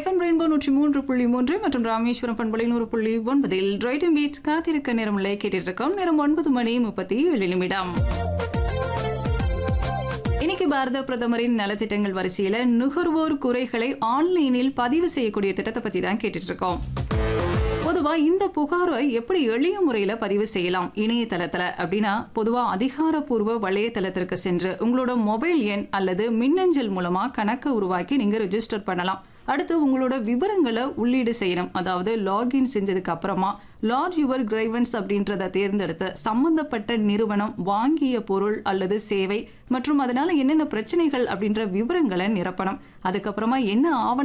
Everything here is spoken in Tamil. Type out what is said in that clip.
எஃப்எம் ரெயின்போ நூற்றி மூன்று புள்ளி மூன்று மற்றும் ராமேஸ்வரம் பண்பலை நூறு புள்ளி ஒன்பதில் ரைட்டன் பீட்ஸ் காத்திருக்க நேரமில்லை கேட்டுட்டு இருக்கோம் நேரம் ஒன்பது மணி முப்பத்தி ஏழு நிமிடம் இன்னைக்கு பாரத பிரதமரின் நலத்திட்டங்கள் வரிசையில நுகர்வோர் குறைகளை ஆன்லைனில் பதிவு செய்யக்கூடிய திட்டத்தை பத்தி தான் கேட்டுட்டு இருக்கோம் பொதுவா இந்த புகாரை எப்படி எளிய முறையில பதிவு செய்யலாம் இணையதளத்துல அப்படின்னா பொதுவா அதிகாரப்பூர்வ வலையதளத்திற்கு சென்று உங்களோட மொபைல் எண் அல்லது மின்னஞ்சல் மூலமா கணக்கை உருவாக்கி நீங்க ரெஜிஸ்டர் பண்ணலாம் அடுத்து உங்களோட விவரங்களை உள்ளீடு செய்யணும் அதாவது லாகின் செஞ்சதுக்கு அப்புறமா லார்ஜ் யுவர் கிரைவன்ஸ் அப்படின்றத தேர்ந்தெடுத்து சம்பந்தப்பட்ட நிறுவனம் வாங்கிய பொருள் அல்லது சேவை மற்றும் அதனால என்னென்ன பிரச்சனைகள் அப்படின்ற விவரங்களை நிரப்பணும் அதுக்கப்புறமா என்ன ஆவண